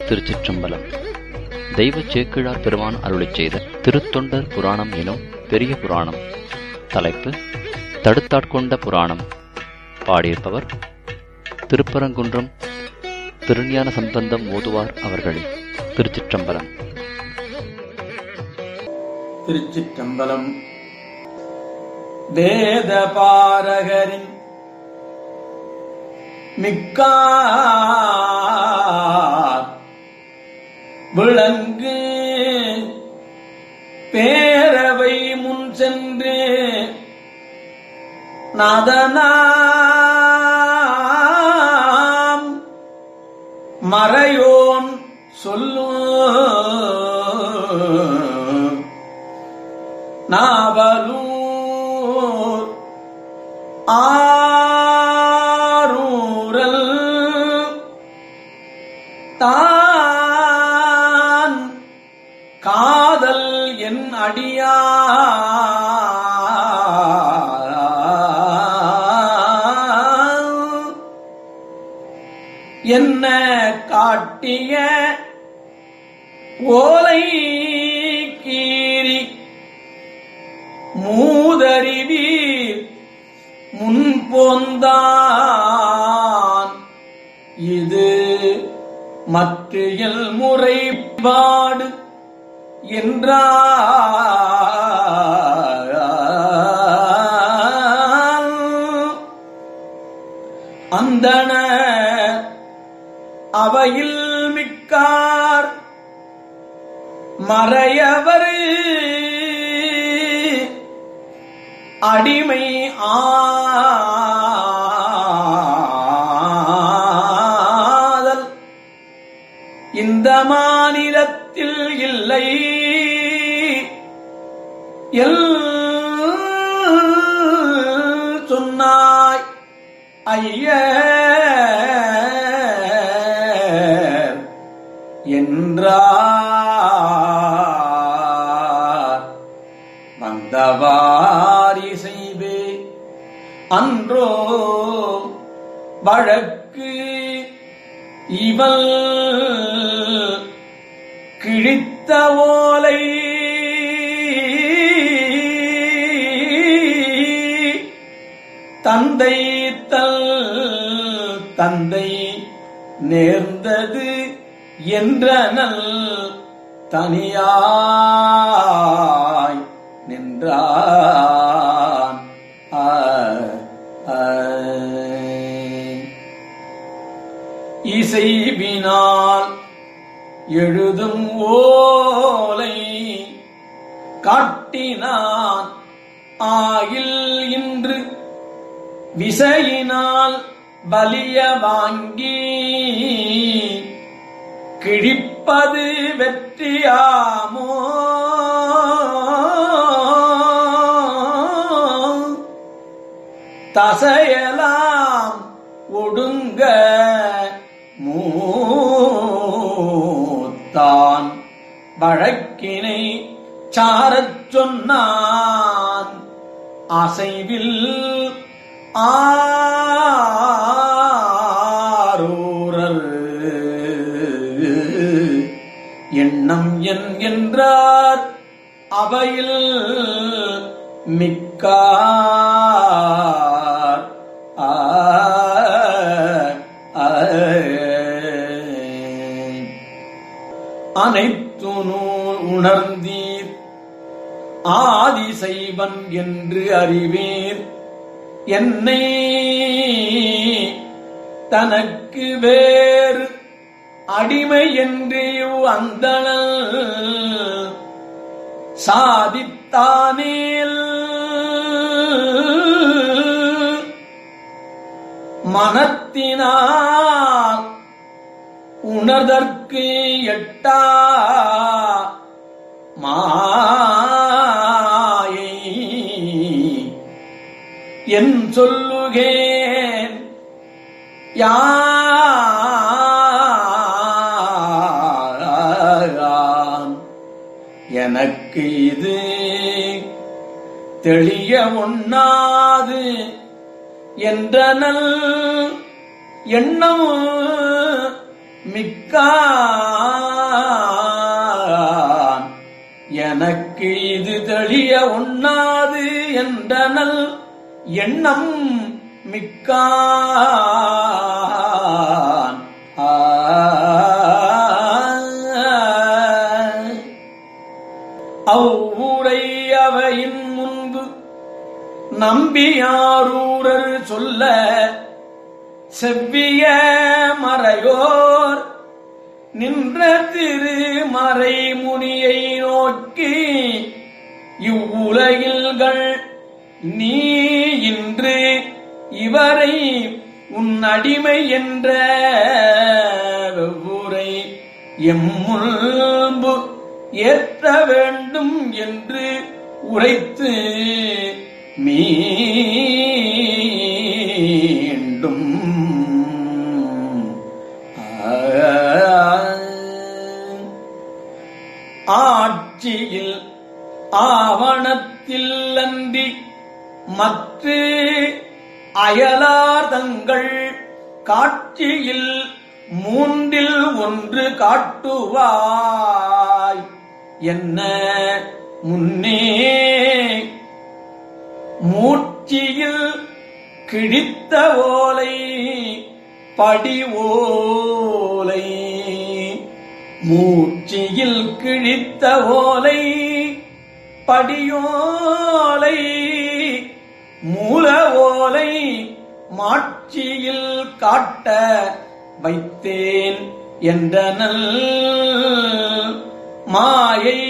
திருச்சிற்றம்பலம் தெய்வச் சேக்கிழார் பெருமான் அருளிச் செய்த திருத்தொண்டர் புராணம் எனும் பெரிய புராணம் தலைப்பு தடுத்தாட்கொண்ட புராணம் பாடியிருப்பவர் திருப்பரங்குன்றம் திருஞான சம்பந்தம் ஓதுவார் அவர்களே திருச்சிற்றம்பலம் திருச்சிற்றம்பலம் வேத பாரகரின் மிக்கார் விளங்கு பேரவை முன் சென்று நதனாம் மறையோன் சொல்லும் நாவலூர் ஆரூரல் தான் காதல் என் அடியார் என்ன காட்டிய ஓலை கீறி மூதறிவீர் முன் போந்தான் இது மற்றையல் முறைப்பாடு என்றார் அந்தன அவையில் மிக்கார் மறையவர் அடிமை ஆதல் இந்த மாநிலத்தில் இல்லை எல் சொன்னாய் ஐய என்றார் வந்தவாரி செய்வே அன்றோ வழக்கு இவள் கிழித்த ஓலை தந்தை தல் தந்தை நேர்ந்தது என்றனல் தனியாய் நின்றான் ஆ, ஆ. இசைவினால் எழுதும் ஓலை காட்டினான் ஆகில் இன்று விசையினால் பலிய வாங்கி கிழிப்பது வெற்றியாமோ தசையலாம் ஒடுங்க மூத்தான் வழக்கினை சாரச் சொன்னான் அசைவில் ஆரூரர் எண்ணம் என் என்றார் அவையில் மிக்கார் ஆ, ஆ. அனைத்து நூல் உணர்ந்தீர் ஆதிசைவன் என்று அறிவீர் என்னை தனக்கு வேறு அடிமை என்று அந்தணல் சாதித்தானேல் மனத்தினால் உணர்தற்கு எட்டா மாயை என் சொல்லுகேன் யான் எனக்கு இது தெளிய ஒண்ணாது என்றனல் எண்ணம் மிக்கார் உண்ணாது என்றனல் எண்ணம் மிக்கான் ஆ. அவ்வுரை அவையின் முன்பு நம்பியாரூரர் சொல்ல செவ்விய மறையோர் நின்ற திருமறை முனியை நோக்கி இவ்வுலகில்கள் நீ இன்று இவரை உன் அடிமை என்ற வெவ்வுரை எம்முன்பு ஏற்ற வேண்டும் என்று உரைத்து மீண்டும் ஆட்சியில் ஆவணத்தில் அன்றி மற்ற அயலார் தங்கள் காட்சியில் மூன்றில் ஒன்று காட்டுவாய் என்ன முன்னே மூச்சியில் கிழித்த ஓலை படி ஓலை மூச்சியில் கிழித்த ஓலை படியோலை மூல ஓலை மாட்சியில் காட்ட வைத்தேன் என்றனல் மாயை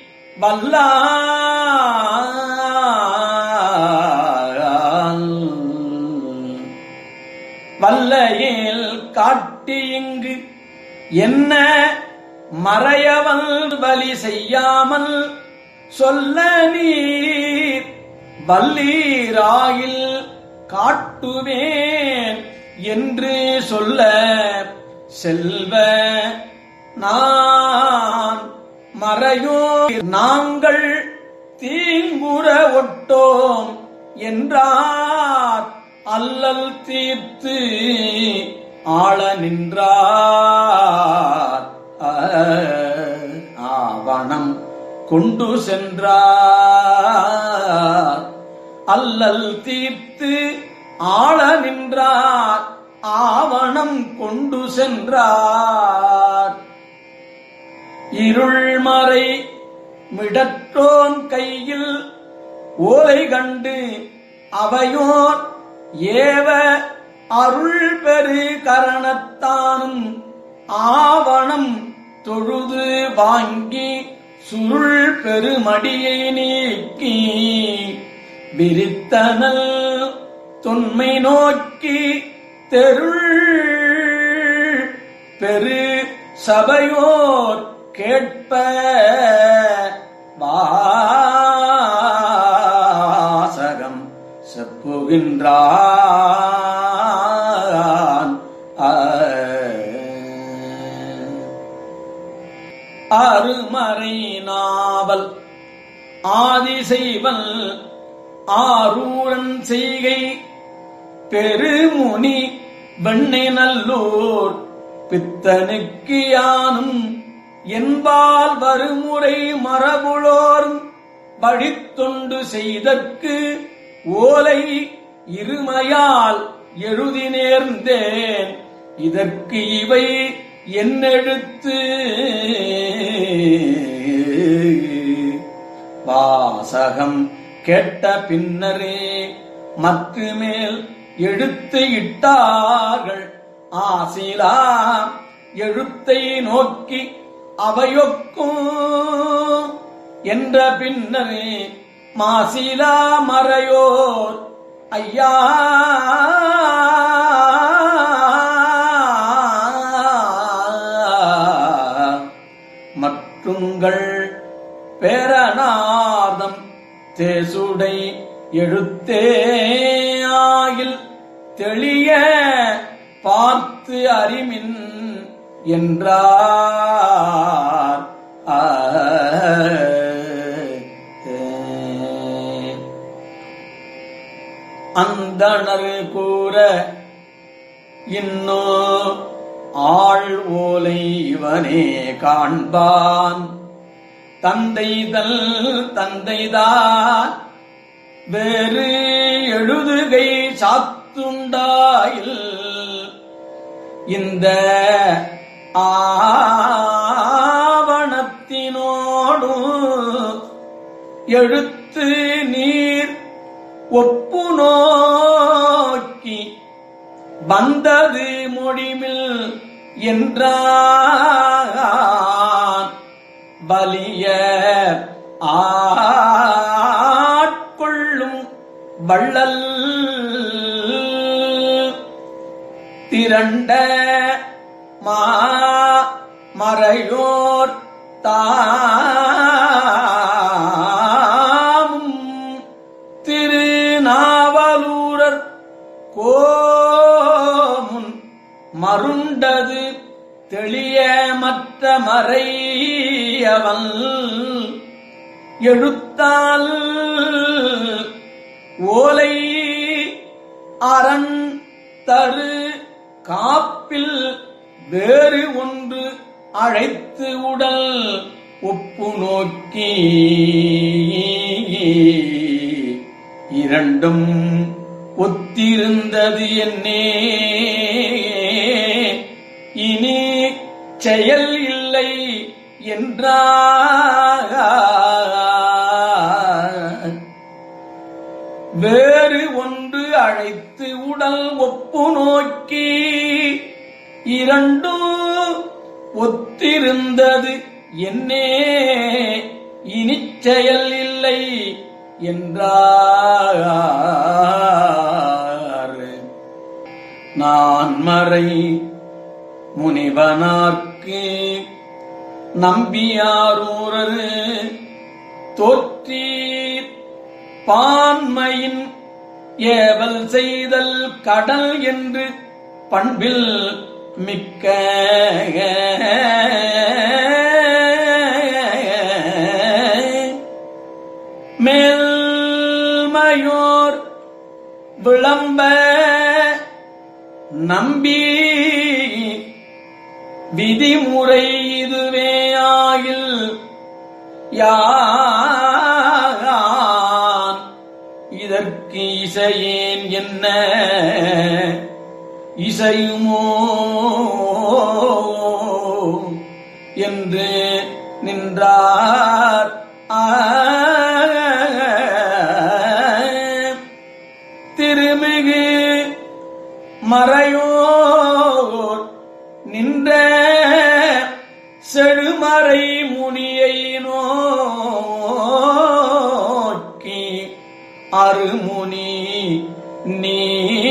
வல்லால் வல்லையில் காட்டி இங்கு என்ன மறையவன் வலி செய்யாமல் சொல்ல நீர் வல்லீராயில் காட்டுவேன் என்று சொல்ல செல்வ நான் மறையோ நாங்கள் தீங்குற ஒட்டோம் என்றார் அல்லல் தீர்த்து ஆள நின்றார் ஆவணம் கொண்டு சென்றார் அல்லல் தீர்த்து ஆள நின்றார் ஆவணம் கொண்டு சென்றார் இருள்மறை மிடற்றோன் கையில் ஓலை கண்டு அவையோர் ஏவ அருள் பெரு கரணத்தானும் ஆவணம் தொழுது வாங்கி சுருள் பெருமடியை நீக்கி விரித்தனல் தொன்மை நோக்கி தெருள் பெரு சபையோர் கேட்ப வாசகம் செப்புகின்றான் அருமறை நாவல் ஆதிசைவல் ஆரூரன் செய்கை பெருமுனி வெண்ணை நல்லூர் பித்தனுக்கு யானும் என்பால் வருமுறை மரபுளோரும் வழித்தொண்டு செய்தற்கு ஓலை இருமையால் எழுதி நேர்ந்தேன் இதற்கு இவை என்னெழுத்து வாசகம் கேட்ட பின்னரே மற்ற மேல் எழுத்து இட்டார்கள் ஆசிலா எழுத்தை நோக்கி அவையொக்கும் என்ற பின்னரே மாசிலா மறையோர் ஐயா மற்றுங்கள் பேரநாதம் தேசுடை எழுத்தே ஆயில் தெளிய பார்த்து அறிமின் என்றார் ஆ. அந்தணர் கூற இன்னோ ஆள் ஓலை இவனே காண்பான் தந்தைதல் தந்தைதான் வேறு எழுதுகை சாத்துண்டாயில் இந்த ஆவணத்தினோடு எழுத்து நீர் ஒப்பு நோக்கி வந்தது மொழிமில் என்றான் வலிய ஆட்கொள்ளும் வள்ளல் திரண்ட மா மறையோர் தாமும் திருநாவலூரர் கோமுன் மருண்டது தெளிய மற்ற மறையவன் எழுத்தால் ஓலை அரண் தரு காப்பில் வேறு ஒன்று அழைத்து உடல் ஒப்பு நோக்கி இரண்டும் ஒத்திருந்தது என்னே இனி செயல் இல்லை என்றார் வேறு ஒன்று அழைத்து உடல் ஒப்பு நோக்கி இரண்டும் ஒத்திருந்தது என்னே இனிச் செயல் இல்லை என்றார் நான் மறை முனிவனார்க்கு நம்பியாரூரரு தோற்றீர் பான்மையின் ஏவல் செய்தல் கடல் என்று பண்பில் மிக்க மேல்மையோர் விளம்ப நம்பி விதிமுறை இதுவே ஆகில் யான் இதற்கு இசையேன் என்ன இசையுமோ என்று நின்றார் ஆ. திருமிகு மறையோர் நின்ற செழுமறை முனியை நோக்கி அருமுனி நீ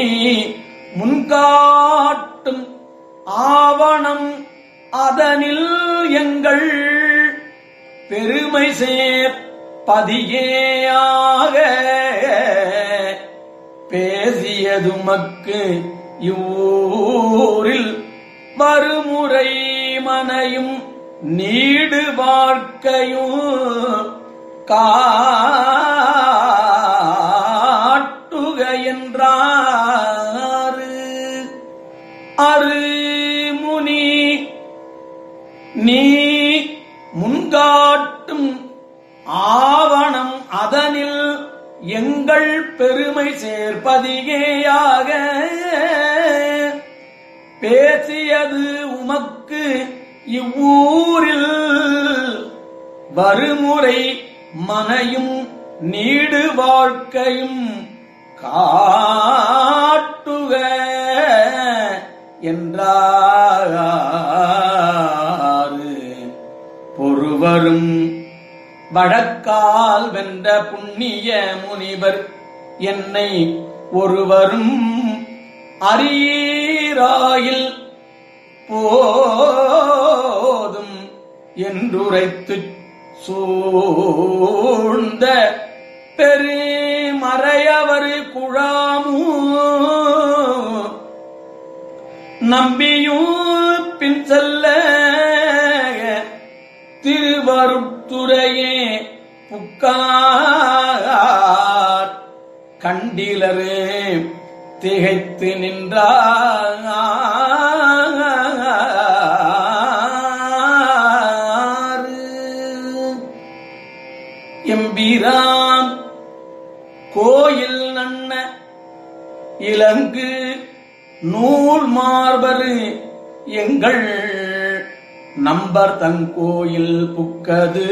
முன்காட்டும் ஆவணம் அதனில் எங்கள் பெருமை சேர் பதியேயாக பேசியதுமக்கு இவ்வூரில் மறுமுறை மனையும் நீடு வாழ்க்கையும் காட்டுக என்றாரு அருமுனி நீ முன்காட்டும் ஆவணம் அதனில் எங்கள் பெருமை சேர்ப்பதிகேயாக பேசியது உமக்கு இவ்வூரில் வருமுறை மனையும் நீடு வாழ்க்கையும் காட்டுக என்றாரு பொறுவரும் வழக்கால் வென்ற புண்ணிய முனிவர் என்னை ஒருவரும் அறியீராயில் போதும் என்றுரைத்துச் சூழ்ந்த பெருமறையவர் குழாமூ நம்பியும் பின் செல்ல திருவருத்துறையே புக்கார் கண்டிலரு திகைத்து நின்றார் நம்பிரான் கோயில் நன்ன இலங்கு நூல் மார்பரு எங்கள் நம்பர் தங்கோயில் புக்கது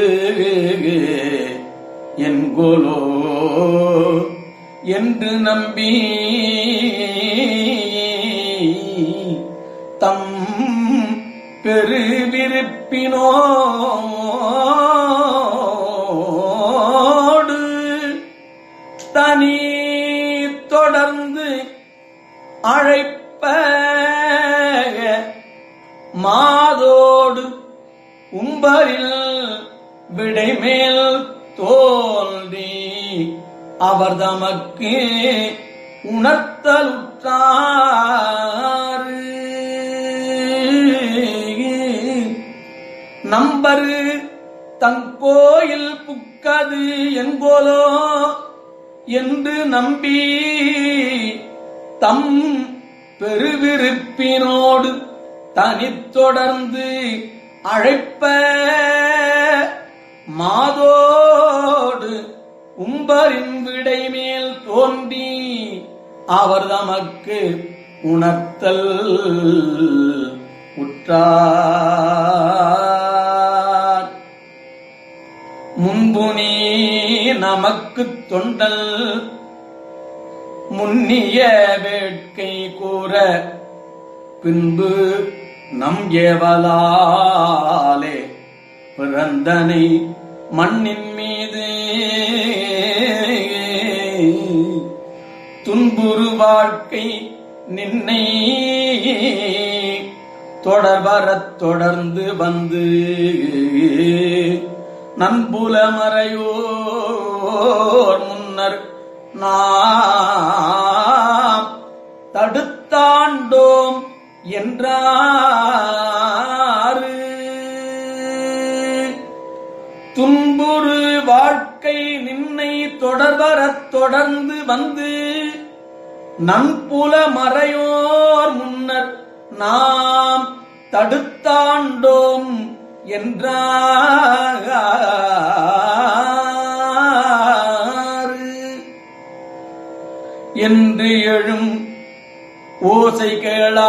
என்கோலோ என்று நம்பி தம் பெருவிருப்பினோடு தனி தொடர்ந்து அழைப்ப மாதோடு உம்பரில் விடைமேல் தோல்வி அவர் தமக்கு உணர்த்தலுற்றாறு நம்பரு தங்கோயில் புக்கது என்போலோ என்று நம்பி தம் பெருவிருப்பினோடு தனித்தொடர்ந்து அழைப்ப மாதோடு உம்பரின் விடை மேல் தோன்றி அவர் தமக்கு உணர்த்தல் உற்றார் முன்பு நீ நமக்குத் தொண்டல் முன்னிய வேட்கை கூற பின்பு நம் ஏவலாலே பிறந்தனை மண்ணின் மீது துன்புறு வாழ்க்கை நின்னை தொடர்வரத் தொடர்ந்து வந்து நன்புலமறையோர் முன்னர் நாம் தடுத்தாண்டோம் என்றாரு துன்புறு வாழ்க்கை நின்னை தொடர்வரத் தொடர்ந்து வந்து நன்புல மறையோர் முன்னர் நாம் தடுத்தாண்டோம் என்றாரு என்று எழும் ஓசை கேளா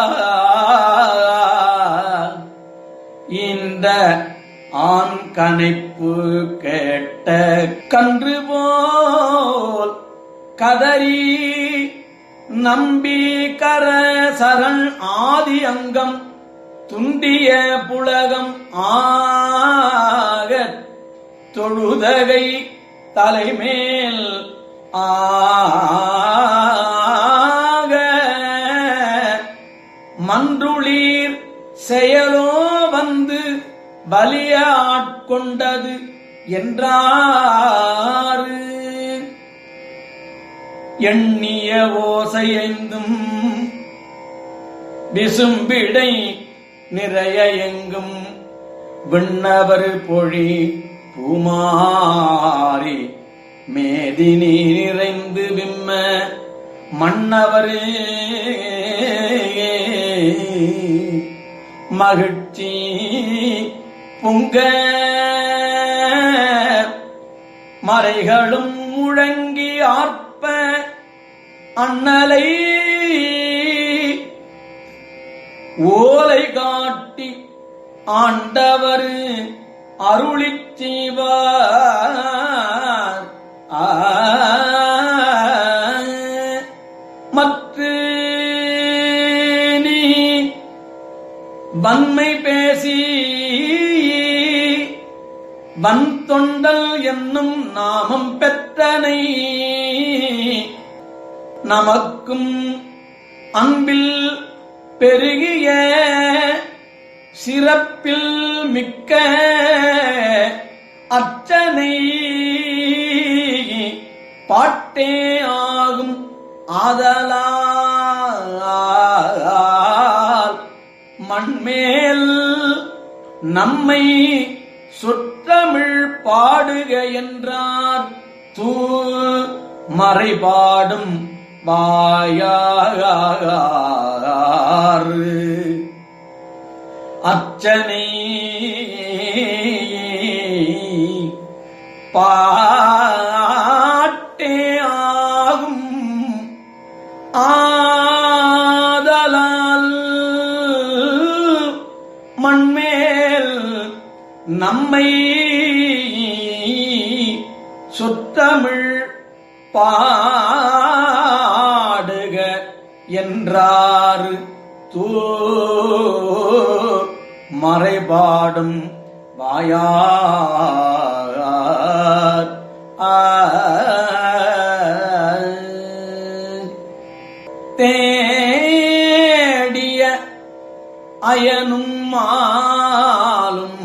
இந்த ஆண் கனைப்பு கேட்ட கன்று போல் கதறி நம்பி கர சரண் ஆதி அங்கம் துண்டிய புலகம் ஆக தொழுதகை தலைமேல் ஆக மன்றுளீர் செயலோ வந்து பலிய ஆட்கொண்டது என்றாரு எண்ணிய ஓசையைந்தும் விசும்பிடை நிறைய எங்கும் விண்ணவர் பொழி பூமாரி மேதினி நிறைந்து விம்ம மன்னவரே மகிழ்ச்சி பொங்க மறைகளும் முழங்கி ஆர்ப்ப அண்ணலை ஓலை காட்டி ஆண்டவர் அருளிச் செய்வார் ஆ, மற்ற நீ வன்மை பேசி வன் தொண்டல் என்னும் நாமம் பெற்றனை நமக்கும் அன்பில் பெருகிய சிறப்பில் மிக்க அர்ச்சனை பாட்டே ஆகும் ஆதலால் மண்மேல் நம்மை சுற்றமிழ் பாடுக என்றார் தூ மறைபாடும் வாயாறு அர்ச்சனை பாட்டே ஆகும் ஆதலால் மண்மேல் நம்மை சுத்தமிழ் பாடுக என்றார் தூ மறைபாடும் வாயார் தேடிய அயனும் மாலும்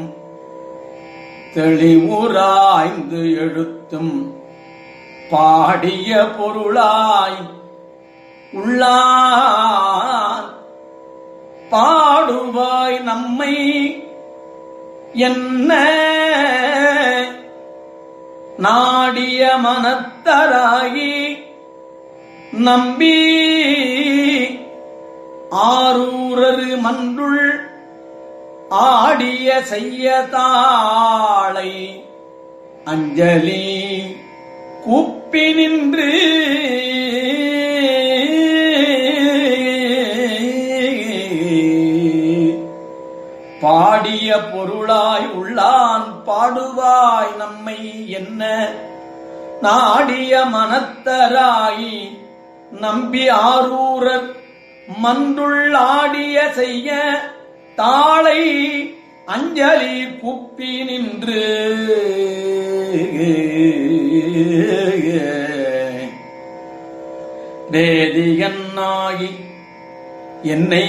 தெளிவுராய்ந்து எழுத்தும் பாடிய பொருளாய் உள்ளார் பாடுவாய் நம்மை என்ன நாடிய மனத்தராகி நம்பி ஆரூரரு மன்றுள் ஆடிய செய்ய தாளை அஞ்சலி கூப்பி நின்று பாடிய பொருளாய் உள்ளான் பாடுவாய் நம்மை என்ன நாடிய மனத்தராய் நம்பி ஆரூரர் மன்றுள் ஆடிய செய்ய தாளை அஞ்சலி குப்பி நின்று வேதியன்னாகி என்னை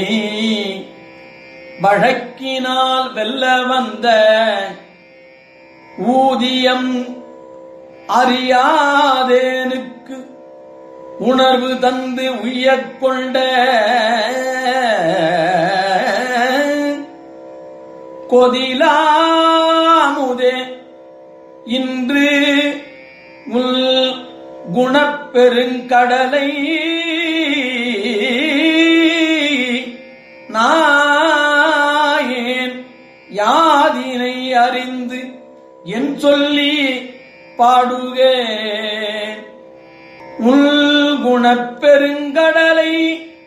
வழக்கினால் வெல்ல வந்த ஊதியம் அறியாதேனுக்கு உணர்வு தந்து உய்யக் கொண்ட கொதிலாமுதே இன்று உள் குணப்பெருங்கடலை நாயேன் யாதினை அறிந்து என் சொல்லி பாடுவேன் உள் குணப்பெருங்கடலை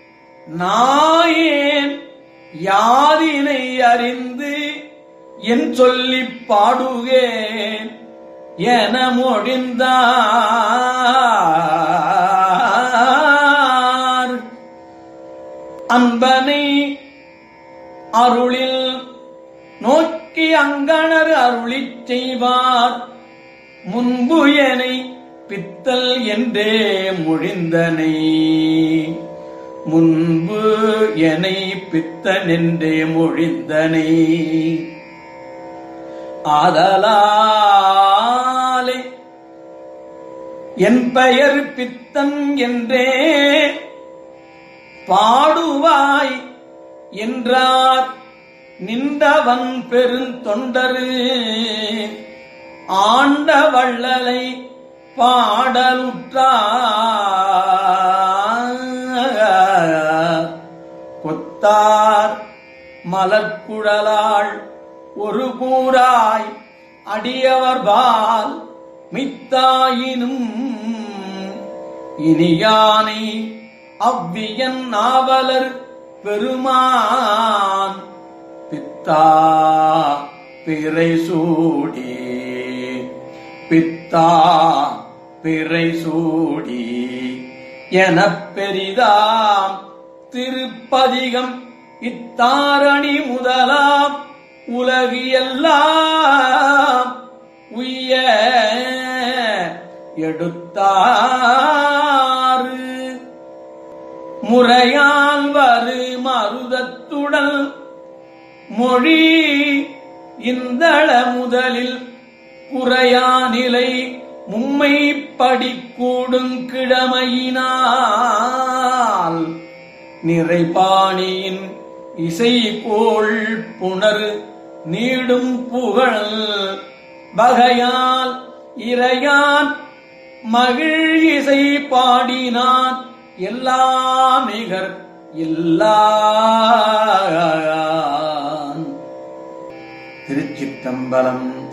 நாயேன் யாதினை அறிந்து என் சொல்லி பாடுவேன் என மொழிந்தார் அன்பனை அருளில் நோக்கி அங்கணர் அருளிச் செய்வார் முன்பு எனை பித்தல் என்றே மொழிந்தனை முன்பு எனை பித்தன் என்றே மொழிந்தனை ஆதலாலே என் பெயர் பித்தன் என்றே பாடுவாய் என்றார் நின்றவன் பெருந்தொண்டரு ஆண்ட வள்ளலை பாடலுற்றார் கொத்தார் மலர்குழலாள் ஒரு கூறாய் அடியவர்பால் மித்தாயினும் இனியானை அவ்வியன் நாவலர் பெருமான் பித்தா பிறை சூடி பித்தா பிறை சூடி எனப் பெரிதாம் திருப்பதிகம் இத்தாரணி முதலாம் உலகியெல்லாம் உய்ய எடுத்தாறு முறையால் வரு மருதத்துடல் மொழி இந்தள முதலில் குறையா நிலை மும்மை படிக்கூடும் கிழமையினால் நிறைபாணியின் இசைகோள் புணர் நீடும் புகழ் வகையால் இறையான் மகிழ் இசை பாடினான் எல்லா மிகர் எல்லா திருச்சிற்றம்பலம்